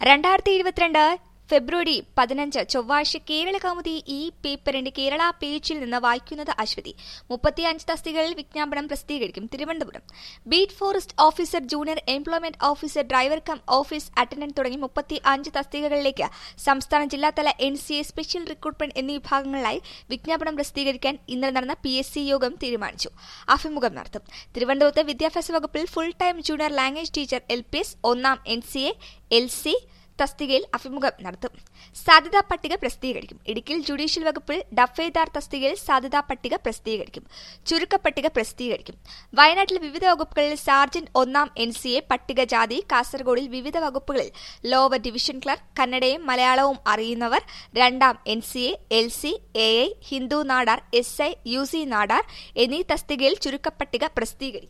രണ്ടായിരത്തി ഇരുപത്തിരണ്ട് ഫെബ്രുവരി പതിനഞ്ച് ചൊവ്വാഴ്ച കേരള കൗമുദി ഈ പേപ്പറിന്റെ കേരള പേജിൽ നിന്ന് വായിക്കുന്നത് അശ്വതി മുപ്പത്തിയഞ്ച് തസ്തികകളിൽ വിജ്ഞാപനം പ്രസിദ്ധീകരിക്കും Thiruvananthapuram beat forest officer junior employment officer driver cum office attendant തുടങ്ങി മുപ്പത്തി അഞ്ച് തസ്തികകളിലേക്ക് സംസ്ഥാന ജില്ലാതല N C A special recruitment എന്നീ വിഭാഗങ്ങളിലായി വിജ്ഞാപനം പ്രസിദ്ധീകരിക്കാൻ ഇന്നലെ നടന്ന പി എസ് സി യോഗം തീരുമാനിച്ചു അഭിമുഖം നടത്തും തിരുവനന്തപുരത്ത് വിദ്യാഭ്യാസ വകുപ്പിൽ full time junior language teacher L P S ഒന്നാം N C A L C തസ്തികയിൽ അഭിമുഖം നടത്തും സാധ്യതാ പട്ടിക പ്രസിദ്ധീകരിക്കും ഇടുക്കിയിൽ ജുഡീഷ്യൽ വകുപ്പിൽ ഡഫേദാർ തസ്തികയിൽ സാധ്യതാ പട്ടിക പ്രസിദ്ധീകരിക്കും ചുരുക്കപ്പട്ടിക പ്രസിദ്ധീകരിക്കും വയനാട്ടിൽ വിവിധ വകുപ്പുകളിൽ സാർജന്റ് ഒന്നാം എൻ സി എ പട്ടികജാതി കാസർഗോഡിൽ വിവിധ വകുപ്പുകളിൽ ലോവർ ഡിവിഷൻ ക്ലർക്ക് കന്നഡയും മലയാളവും അറിയുന്നവർ രണ്ടാം N C A L C A I Hindu Nadar S I U C Nadar എന്നീ തസ്തികയിൽ ചുരുക്കപ്പട്ടിക പ്രസിദ്ധീകരിക്കും